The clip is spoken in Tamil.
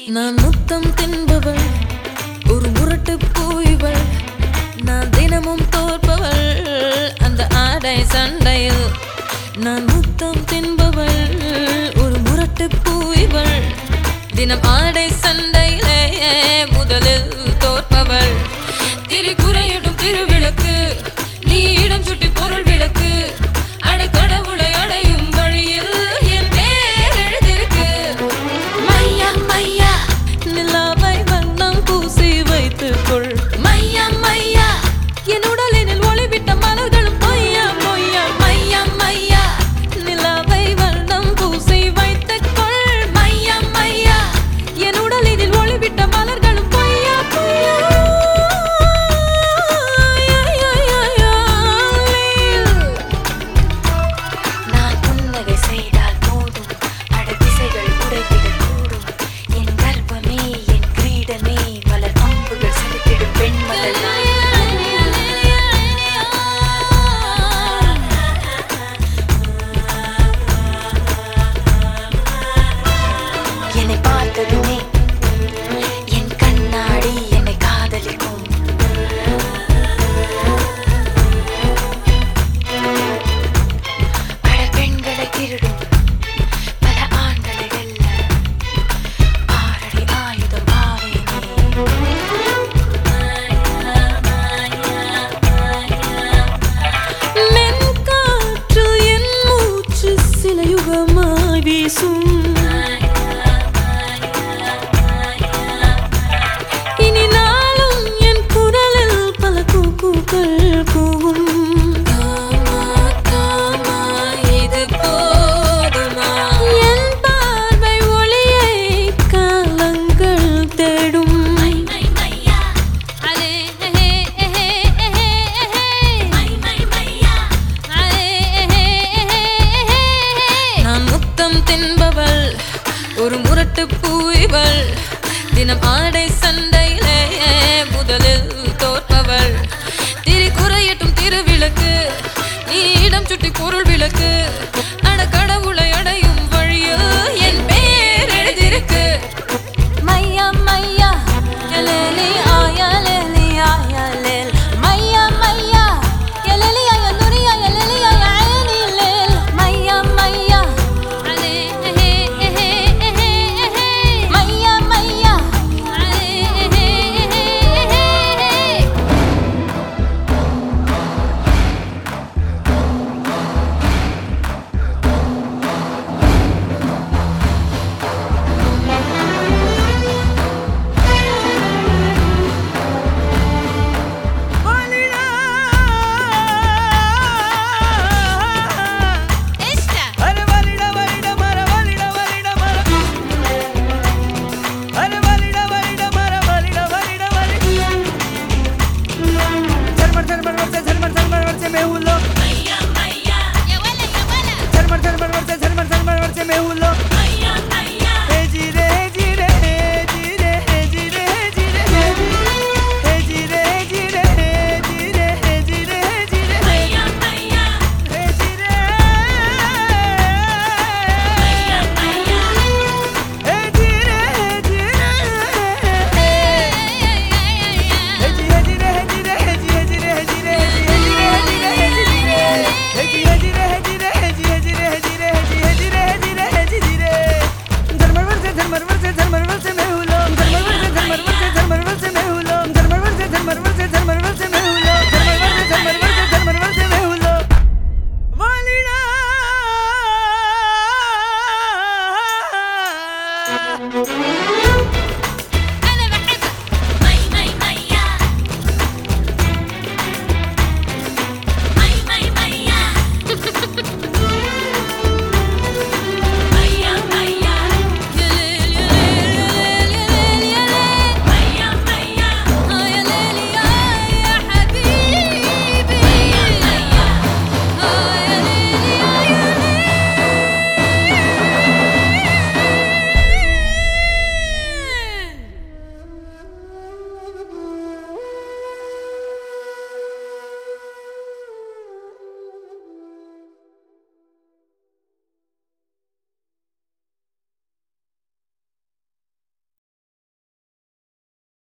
நான் முத்தம் தின்பவள் ஒரு முரட்டு பூய்வள் நான் தினமும் தோற்பவள் அந்த ஆடை சண்டையில் நான் முத்தம் தின்பவள் ஒரு முரட்டு பூய்வள் தினம் ஆடை சண்டையிலே முதலில் தோற்பவள் திரி குறையிடும் திருவிளக்கு நீ இடம் சுட்டி பொருள் விளக்கு அடை கடவுளை அடையும் வழியில் என் பேர் எழுதிருக்கு மையா மையா நிலாவை வண்ணம் பூசி வைத்துக் கொள் மையா மையா என் உடலினில் ஒளிவிட்ட மலர்களும் பொய்யா பொய்யா மையா மையா நிலாவை வண்ணம் பூசி வைத்துக் கொள் மையா மையா என் உடலினில் ஒளிவிட்ட மலர்களும் பொய்யா பொய்யா நான் புன்னகை செய்தால் போதும் அட திசைகள் உடைத்திடக் கூடும் என் கர்ப்பமே என் கிரீடமே மலர் அம்புகள் செலுத்திடும் பெண்மகள் என்னை பார்த்ததுமே என் கண்ணாடி என்னை காதலிக்கும் பல பெண்களை திருடும் பல ஆண்களை வெல்ல ஆறடி ஆயுதம் ஆவேனே மென்காற்று என் மூச்சு சில யுகமாய் வீசும் இனி நாளும் என் குரலில் பல கூக்குகள் கூவும் இது போதுமா என் பார்வை ஒளியை காலங்கள் தேடும் அலே ஹே ஹே ஹே நான் முத்தம் தின்பவள் ஒரு முரட்டு பூய்வள் தினம் ஆடை சண்டையிலே முதலில் தோற்பவள் திரி குறையட்டும் திருவிளக்கு நீ இடம் சுட்டி பொருள் விளக்கு அட கடவுளை அடையும் வழியில் என் பேர் எழுதிருக்கு மையா மையா எலேலி ஆயலேலி ஆயலேல் மையா மையா எலேலி ஆயலுரி ஆயலேலி ஆயனி லேல் மையா மையா அலே ஹே ஹே ஹே மையா மையா அலே ஹே ஹே అరే వలిడ వలిడ మర వలిడ వలిడ మర అరే వలిడ వలిడ మర వలిడ వలిడ వలి झरमर झरमर वर्षे झरमर झरमर वर्षे में हुलो झरमर झरमर वर्षे झरमर झरमर वर्षे में हुलो हे जी रे हे जी रे हे जी रे हे जी रे हे जी रे हे जी रे हे जी रे हे जी रे हे जी रे हे जी रे हे जी रे हे जी रे हे जी रे வாலிடா